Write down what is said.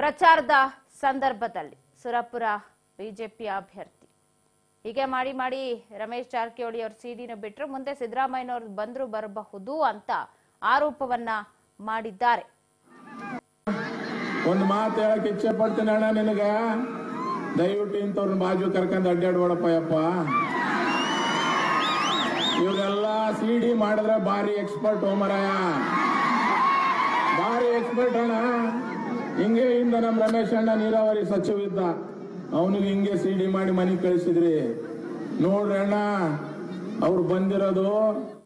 ಪ್ರಚಾರದ ಸಂದರ್ಭದಲ್ಲಿ ಸುರಪುರ ಬಿಜೆಪಿ ಅಭ್ಯರ್ಥಿ ಹೀಗೆ ಮಾಡಿ ಮಾಡಿ ರಮೇಶ್ ಜಾರಕಿಹೊಳಿ ಅವ್ರ ಸಿಡಿನ ಬಿಟ್ರು ಮುಂದೆ ಸಿದ್ದರಾಮಯ್ಯನವ್ರು ಬಂದ್ರು ಬರಬಹುದು ಅಂತ ಆರೋಪವನ್ನ ಮಾಡಿದ್ದಾರೆ ಒಂದು ಮಾತು ಹೇಳಕ್ ಇಚ್ಛೆ ಪಡ್ತೀನಿ ಅಣ್ಣ ನಿನಗ ದಯವಿಟ್ಟು ಇಂಥವ್ರನ್ನ ಬಾಜು ಕರ್ಕೊಂಡ್ ಅಡ್ಡಾಡ್ಬೇಡಪ್ಪ ಯಪ್ಪ ಇವ್ರೆಲ್ಲ ಸಿ ಡಿ ಮಾಡಿದ್ರೆ ಭಾರಿ ಎಕ್ಸ್ಪರ್ಟ್ ಓಮರಾಯ ಭಾರಿ ಎಕ್ಸ್ಪರ್ಟ್ ಅಣ್ಣ ಹಿಂಗೆ ಇಂದ ನಮ್ ರಮೇಶ್ ಅಣ್ಣ ನೀರಾವರಿ ಸಚಿವ ಇದ್ದ ಅವನಿಗೆ ಹಿಂಗೆ ಸಿ ಡಿ ಮಾಡಿ ಮನೆಗೆ ಕಳಿಸಿದ್ರಿ ನೋಡ್ರಿ ಅಣ್ಣ ಅವ್ರು ಬಂದಿರೋದು